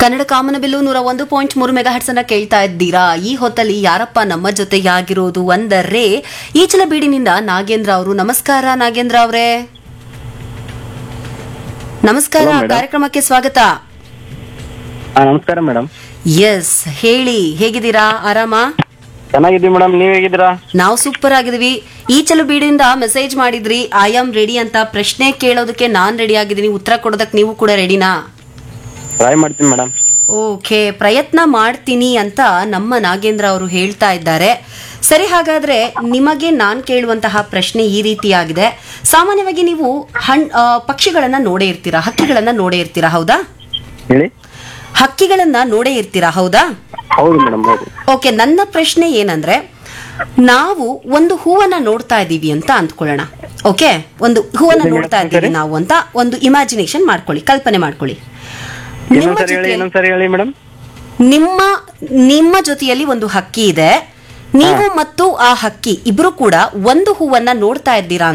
ಕನ್ನಡ ಕಾಮನಬಿಲ್ಲು ನೂರ ಒಂದು ಪಾಯಿಂಟ್ ಮೂರು ಮೆಗಾ ಹರ್ಟ್ಸ್ ಅನ್ನ ಕೇಳ್ತಾ ಇದ್ದೀರಾ ಈ ಹೊತ್ತಲ್ಲಿ ಯಾರಪ್ಪ ನಮ್ಮ ಜೊತೆಯಾಗಿರೋದು ಅಂದರೆ ಈಚಲ ಬೀಡಿನಿಂದ ನಾಗೇಂದ್ರ ಅವರು ನಮಸ್ಕಾರ ನಾಗೇಂದ್ರ ಅವರೇ ನಮಸ್ಕಾರ Hello, madam. ಕಾರ್ಯಕ್ರಮಕ್ಕೆ ಸ್ವಾಗತ ಹಾ ನಮಸ್ಕಾರ ಮೇಡಮ್ ಎಸ್ ಹೇಳಿ ಹೇಗಿದ್ದೀರಾ ಆರಾಮ ಚೆನ್ನಾಗಿದ್ದೀವಿ ಮೇಡಮ್ ನೀವ್ ಹೇಗಿದ್ದೀರಾ ನಾವು ಸೂಪರ್ ಆಗಿದೀವಿ ಈಚಲು ಬೀಡಿಂದ ಮೆಸೇಜ್ ಮಾಡಿದ್ರಿ ಐ ಆಮ್ ರೆಡಿ ಅಂತ ಪ್ರಶ್ನೆ ಕೇಳೋದಕ್ಕೆ ನಾನ್ ರೆಡಿ ಆಗಿದ್ದೀನಿ ಉತ್ತರ ಕೊಡೋದಕ್ಕೆ ನೀವು ಕೂಡ ರೆಡಿನಾ ಟ್ರೈ ಮಾಡ್ತೀನಿ ಮೇಡಮ್ ಓಕೆ ಪ್ರಯತ್ನ ಮಾಡ್ತೀನಿ ಅಂತ ನಮ್ಮ ನಾಗೇಂದ್ರ ಅವರು ಹೇಳ್ತಾ ಇದ್ದಾರೆ ಸರಿ ಹಾಗಾದ್ರೆ ನಿಮಗೆ ನಾನು ಕೇಳುವಂತಹ ಪ್ರಶ್ನೆ ಈ ರೀತಿಯಾಗಿದೆ ಸಾಮಾನ್ಯವಾಗಿ ನೀವು ಹಣ್ ಆ, ಪಕ್ಷಿಗಳನ್ನ ನೋಡೇ ಇರ್ತೀರಾ ಹಕ್ಕಿಗಳನ್ನ ನೋಡೇ ಇರ್ತೀರಾ ಹೌದಾ ಹೇಳಿ ಹಕ್ಕಿಗಳನ್ನ ನೋಡೇ ಇರ್ತೀರಾ ಹೌದಾ ಹೌದು ಮೇಡಮ್ ಹೌದು ಓಕೆ ನನ್ನ ಪ್ರಶ್ನೆ ಏನಂದ್ರೆ ನಾವು ಒಂದು ಹೂವನ್ನ ನೋಡ್ತಾ ಇದ್ದೀವಿ ಅಂತ ಅಂದ್ಕೊಳ್ಳೋಣ ಓಕೆ ಒಂದು ಹೂವನ್ನ ನೋಡ್ತಾ ಇದ್ದೀವಿ ನಾವು ಅಂತ ಒಂದು ಇಮ್ಯಾಜಿನೇಷನ್ ಮಾಡ್ಕೊಳ್ಳಿ ಕಲ್ಪನೆ ಮಾಡ್ಕೊಳ್ಳಿ ನಿಮ್ಮ ಇನ್ನೊಂದ್ಸರಿ ಹೇಳಿ ಜೊತೆಯಲ್ಲಿ ಇನ್ನೊಂದ್ಸರಿ ಹೇಳಿ ಮೇಡಮ್ ನಿಮ್ಮ ನಿಮ್ಮ ಜೊತೆಯಲ್ಲಿ ಒಂದು ಹಕ್ಕಿ ಇದೆ ನೀವು ಮತ್ತು ಆ ಹಕ್ಕಿ ಇಬ್ರು ಕೂಡ ಒಂದು ಹೂವನ್ನ ನೋಡ್ತಾ ಇದ್ದೀರಾ